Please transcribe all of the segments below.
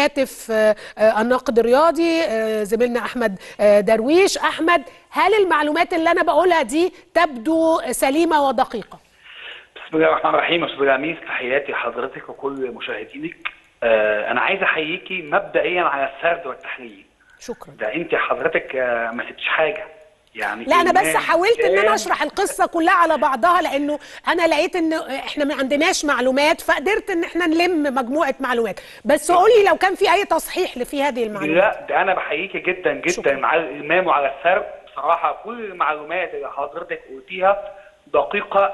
هاتف آه، آه، الناقد الرياضي آه، زميلنا احمد آه، درويش احمد هل المعلومات اللي انا بقولها دي تبدو سليمه ودقيقه بسم الله الرحمن الرحيم استاذ لميس تحياتي لحضرتك وكل مشاهدينك آه انا عايز احييكي مبدئيا على السرد والتحليل شكرا ده انت حضرتك آه ما سبتش حاجه يعني لا انا بس إيمان حاولت ان انا كان- اشرح القصه كلها على بعضها لانه انا لقيت ان احنا ما عندناش معلومات فقدرت ان احنا نلم مجموعه معلومات بس قولي لو كان في اي تصحيح في هذه المعلومات لا ده انا بحييكي جدا جدا شكراً. على الالمام وعلى السرد بصراحه كل المعلومات اللي حضرتك قلتيها دقيقه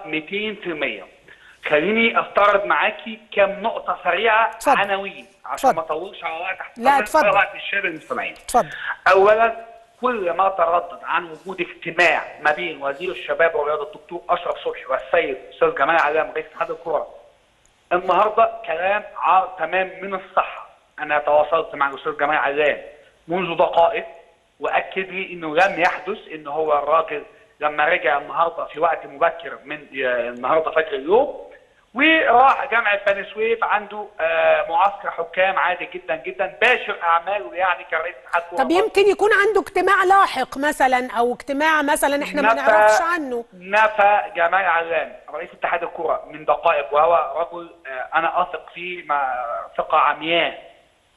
200% خليني استعرض معاكي كم نقطه سريعه اتفضل. عناوين عشان اتفضل. ما اطولش على وقت لا، حضرتك اتفضل. ولا وقت الشباب المستمعين اتفضل اولا كل ما تردد عن وجود اجتماع ما بين وزير الشباب والرياضه الدكتور اشرف صبحي والسيد استاذ جمال علام رئيس اتحاد الكره النهارده كلام عار تمام من الصحه انا تواصلت مع الاستاذ جمال علام منذ دقائق واكد لي انه لم يحدث ان هو الراجل لما رجع النهارده في وقت مبكر من آه، النهارده فجر اليوم وراح جامعه بني سويف عنده آه، معسكر حكام عادي جدا جدا باشر اعماله يعني كرئيس اتحاد كرة طب يمكن يكون عنده اجتماع لاحق مثلا او اجتماع مثلا احنا ما نفى- نعرفش عنه نفى جمال علام رئيس اتحاد الكرة من دقائق وهو رجل آه، انا اثق فيه مع ثقة عمياء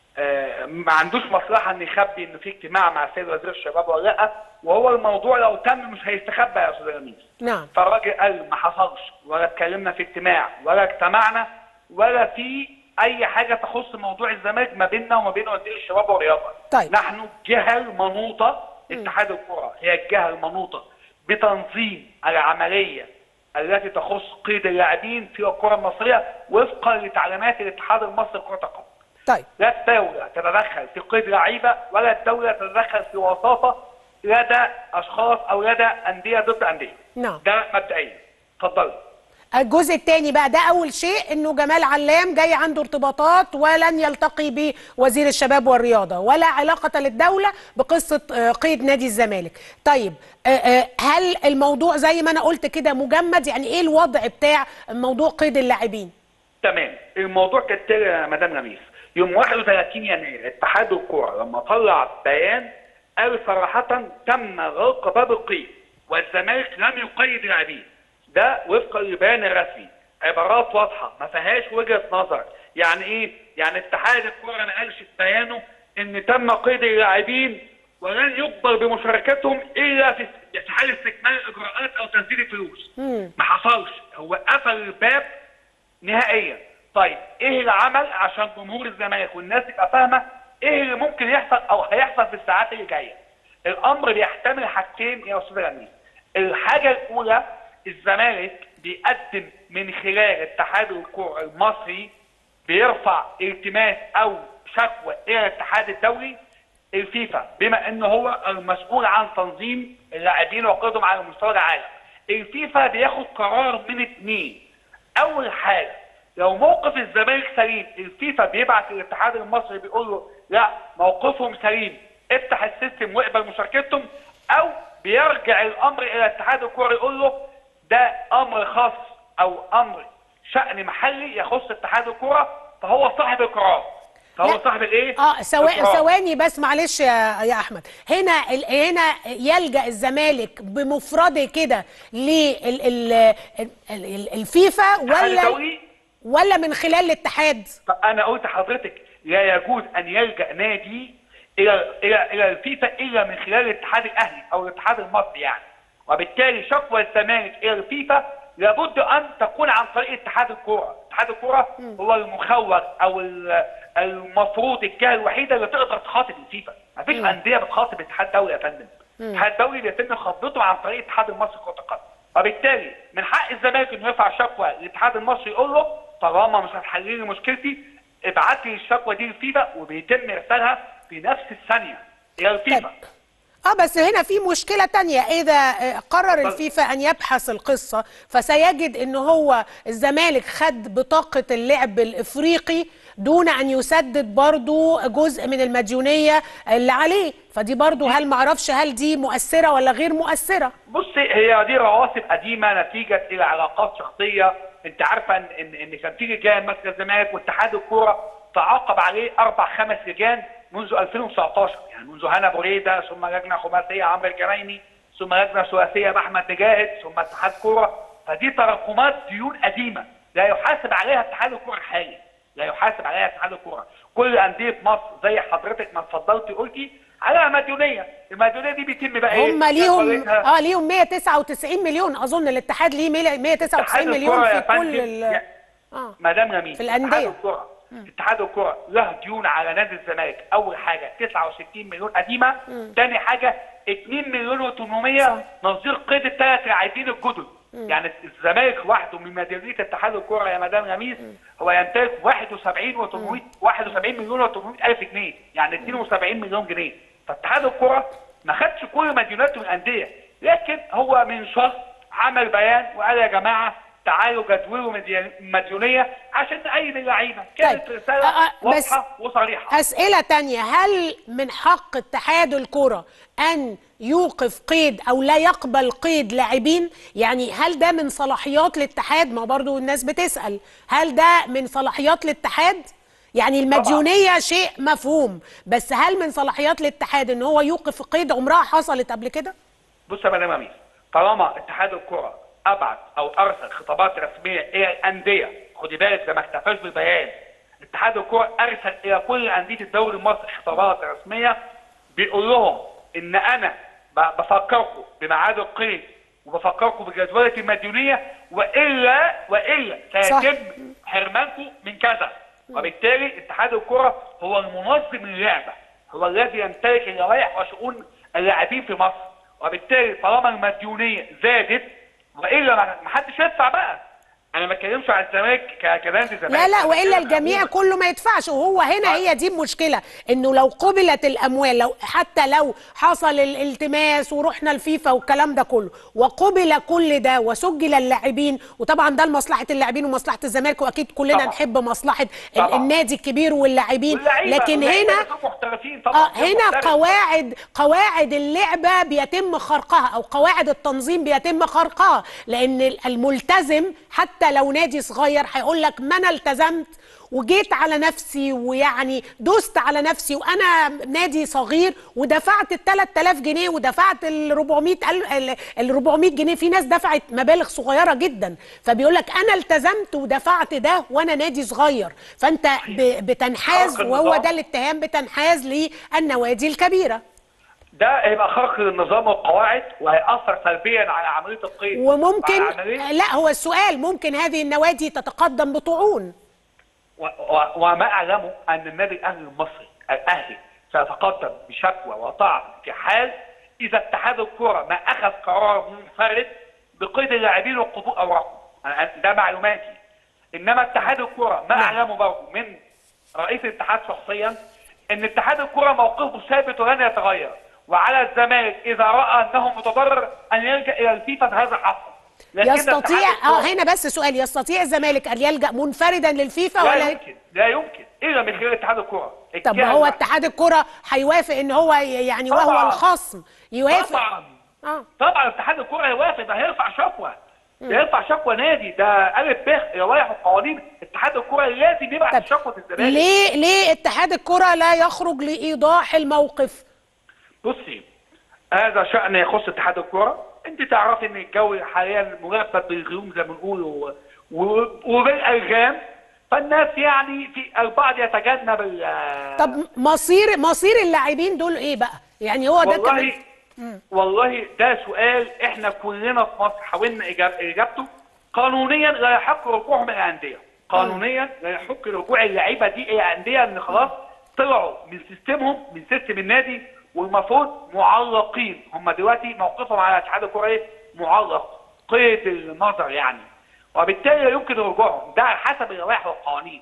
آه، ما عندوش مصلحة ان يخبي ان في اجتماع مع السيد وزير الشباب ولا لا وهو الموضوع لو تم مش هيستخبى يا استاذ لميس نعم فالراجل قال ما حصلش ولا اتكلمنا في اجتماع ولا اجتمعنا ولا في اي حاجه تخص موضوع الزمالك ما بيننا وما بين وزير الشباب والرياضه طيب. نحن جهه المنوطه اتحاد الكره هي الجهه المنوطه بتنظيم العمليه التي تخص قيد اللاعبين في الكره المصريه وفقا لتعليمات الاتحاد المصري لكره القدم طيب لا الدولة تتدخل في قيد لعيبة ولا الدولة تتدخل في وساطة لدى أشخاص أو لدى أندية ضد أندية. نعم. ده مبدئيا. اتفضل. الجزء الثاني بقى ده اول شيء انه جمال علام جاي عنده ارتباطات ولن يلتقي بوزير الشباب والرياضه ولا علاقه للدوله بقصه آه، قيد نادي الزمالك طيب آه، آه، هل الموضوع زي ما انا قلت كده مجمد يعني ايه الوضع بتاع موضوع قيد اللاعبين تمام. الموضوع كالتالي يا مدام لميس. يوم 31 يناير اتحاد الكرة لما طلع بيان قال صراحة تم غلق باب القيد والزمالك لم يقيد لاعبين. ده وفقا للبيان الرسمي. عبارات واضحة ما فيهاش وجهة نظر. يعني ايه؟ يعني اتحاد الكرة ما قالش في بيانه ان تم قيد اللاعبين ولن يقبل بمشاركتهم الا في في حال استكمال الاجراءات او تسديد الفلوس. ما حصلش هو قفل الباب نهائيا طيب ايه العمل عشان جمهور الزمالك والناس تبقى فاهمه ايه اللي ممكن يحصل او هيحصل في الساعات اللي جايه الامر بيحتمل حاجتين يا استاذ غني الحاجه الاولى الزمالك بيقدم من خلال اتحاد الكره المصري بيرفع التماس او شكوى الى الاتحاد الدولي الفيفا بما ان هو المسؤول عن تنظيم اللاعبين وقيدهم على مستوى العالم الفيفا بياخد قرار من اتنين اول حاجه لو موقف الزمالك سليم الفيفا بيبعت للاتحاد المصري بيقول له لا موقفهم سليم افتح السيستم واقبل مشاركتهم او بيرجع الامر الى اتحاد الكوره يقول له ده امر خاص او امر شان محلي يخص اتحاد الكوره فهو صاحب القرار فهو لا. صاحب الايه؟ اه سوا- القرار. ثواني بس معلش يا يا احمد هنا ال- هنا يلجا الزمالك بمفرده كده للفيفا الاتحاد ولا الدولي ولا من خلال الاتحاد فانا قلت لحضرتك لا يجوز ان يلجا نادي الى الى الى الفيفا الا من خلال الاتحاد الاهلي او الاتحاد المصري يعني وبالتالي شكوى الزمالك الى الفيفا لابد ان تكون عن طريق اتحاد الكوره، اتحاد الكوره هو المخول او ال- المفروض الجهه الوحيده اللي تقدر تخاطب الفيفا، مفيش انديه بتخاطب اتحاد دولي يا فندم. الاتحاد الدولي بيتم خطته عن طريق الاتحاد المصري لكره القدم. وبالتالي من حق الزمالك انه يرفع شكوى للاتحاد المصري يقول له طالما مش هتحل لي مشكلتي ابعت لي الشكوى دي للفيفا وبيتم ارسالها في نفس الثانيه الى الفيفا. اه بس هنا في مشكلة تانية إذا آه، قرر الفيفا أن يبحث القصة فسيجد أن هو الزمالك خد بطاقة اللعب الإفريقي دون أن يسدد برضو جزء من المديونية اللي عليه فدي برضو هل معرفش هل دي مؤثرة ولا غير مؤثرة بصي هي دي رواسب قديمه نتيجه الى علاقات شخصيه انت عارفه ان ان, إن كان في رجال ماسكه الزمالك واتحاد الكوره تعاقب عليه اربع خمس لجان منذ 2019 يعني منذ هنا بريده ثم لجنه خماسيه عمرو الجنايني ثم لجنه ثلاثيه باحمد مجاهد ثم اتحاد كوره فدي تراكمات ديون قديمه لا يحاسب عليها اتحاد الكوره الحالي لا يحاسب عليها اتحاد الكوره كل انديه مصر زي حضرتك ما اتفضلتي قلتي عليها مديونيه المديونيه دي بيتم بقى ايه هم ليهم تفريغها. اه ليهم 199 مليون اظن الاتحاد ليه ميل- 199 اتحاد مليون الكرة يا في كل فندم ال... يا- اه مدام جميل في الأندية. اتحاد الكرة اتحاد الكرة له ديون على نادي الزمالك أول حاجة 69 مليون قديمة تاني حاجة 2 مليون و800 نظير قيد الثلاث لاعبين الجدد يعني الزمالك لوحده من مديونية اتحاد الكرة يا مدام غميس هو يمتلك 71 و 800 71 مليون و 800 ألف جنيه يعني 72 مليون جنيه فاتحاد الكرة ما خدش كل مديوناته من الأندية لكن هو من شهر عمل بيان وقال يا جماعة تعالوا جدولوا مدي- مديونيه عشان نأيد اللعيبه كانت طيب. رساله آه، آه، بس- واضحه وصريحه أسئلة تانية هل من حق اتحاد الكرة أن يوقف قيد أو لا يقبل قيد لاعبين يعني هل ده من صلاحيات الاتحاد ما برضو الناس بتسأل هل ده من صلاحيات الاتحاد يعني المديونية شيء مفهوم بس هل من صلاحيات الاتحاد ان هو يوقف قيد عمرها حصلت قبل كده بص يا مدام امير طالما اتحاد الكره ابعت او ارسل خطابات رسميه الى الانديه خدي بالك ده ما اكتفاش بالبيان اتحاد الكره ارسل الى كل انديه الدوري المصري خطابات رسميه بيقول لهم ان انا ب- بفكركم بميعاد القيد وبفكركم بجدوله المديونيه والا والا صح. سيتم حرمانكم من كذا وبالتالي اتحاد الكره هو المنظم اللعبه هو الذي يمتلك اللوائح وشؤون اللاعبين في مصر وبالتالي طالما المديونيه زادت والا ما ما حدش يدفع بقى انا ما بتكلمش على الزمالك ك- كنادي الزمالك لا لا أنا والا بتكلم الجميع عموماً. كله ما يدفعش وهو هنا هي دي المشكله انه لو قبلت الاموال لو حتى لو حصل الالتماس ورحنا الفيفا والكلام ده كله وقبل كل ده وسجل اللاعبين وطبعا ده لمصلحه اللاعبين ومصلحه الزمالك واكيد كلنا طبعاً. نحب مصلحه ال- طبعاً. النادي الكبير واللاعبين واللعيبة- لكن واللعيبة هنا دول محترفين طبعا اه دول هنا محترف. قواعد قواعد اللعبه بيتم خرقها او قواعد التنظيم بيتم خرقها لان الملتزم حتى لو نادي صغير هيقول لك ما انا التزمت وجيت على نفسي ويعني دوست على نفسي وانا نادي صغير ودفعت ال 3000 جنيه ودفعت ال 400 ال- ال 400 جنيه في ناس دفعت مبالغ صغيره جدا فبيقول لك انا التزمت ودفعت ده وانا نادي صغير فانت ب- بتنحاز خرق وهو النظام. ده الاتهام بتنحاز للنوادي الكبيره ده هيبقى خرق للنظام والقواعد وهيأثر سلبيا على عمليه القيد وممكن وعلى عملية لا هو السؤال ممكن هذه النوادي تتقدم بطعون و- و- وما اعلمه ان النادي الاهلي المصري الاهلي سيتقدم بشكوى وطعن في حال اذا اتحاد الكره ما اخذ قرار منفرد بقيد اللاعبين وقبول اوراقهم أنا- ده معلوماتي انما اتحاد الكره ما نعم. اعلمه برضه من رئيس الاتحاد شخصيا ان اتحاد الكره موقفه ثابت ولن يتغير وعلى الزمالك اذا راى انه متضرر ان يلجا الى الفيفا بهذا الحق لكن يستطيع اتحاد اه الكرة- هنا بس سؤال يستطيع الزمالك ان يلجا منفردا للفيفا لا ولا يمكن لا يمكن الا من خلال اتحاد الكره طب الجهة هو الوحيدة. اتحاد الكره هيوافق ان هو ي- يعني وهو طبعاً. الخصم يوافق طبعا اه طبعا اتحاد الكره هيوافق ده هيرفع شكوى ده هيرفع شكوى نادي ده الف ب لوائح وقوانين اتحاد الكره لازم يبعت طب شكوى الزمالك ليه ليه اتحاد الكره لا يخرج لايضاح الموقف بصي هذا شأن يخص اتحاد الكرة انت تعرفي ان الجو حاليا ملبد بالغيوم زي ما بنقول و- و- وبالالغام فالناس يعني في البعض يتجنب ال- طب مصير مصير اللاعبين دول ايه بقى يعني هو ده والله كمان والله ده سؤال احنا كلنا في مصر حاولنا إجاب- اجابته قانونيا لا يحق رجوعهم الى الانديه قانونيا لا يحق رجوع اللعيبه دي الى الانديه ان خلاص طلعوا من سيستمهم من سيستم النادي والمفروض معلقين هم دلوقتي موقفهم على اتحاد الكره ايه معلق قيد النظر يعني وبالتالي لا يمكن رجوعهم ده على حسب اللوائح والقوانين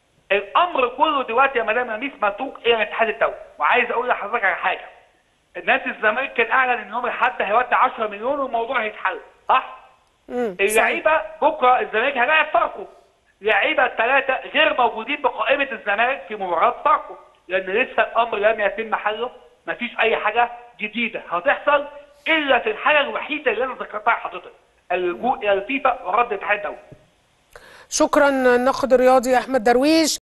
الامر كله دلوقتي يا مدام لميس متروك الى الاتحاد الدولي وعايز اقول لحضرتك على حاجه نادي الزمالك كان اعلن ان يوم الاحد هيودي 10 مليون والموضوع هيتحل صح؟ مم. اللعيبه بكره الزمالك هيلاعب فاركو اللعيبه الثلاثه غير موجودين بقائمه الزمالك في مباراه فاركو لان لسه الامر لم يتم حله مفيش اي حاجه جديده هتحصل الا في الحاله الوحيده اللي انا ذكرتها لحضرتك اللجوء الى الفيفا ورد الاتحاد الدولي شكرا الناقد الرياضي احمد درويش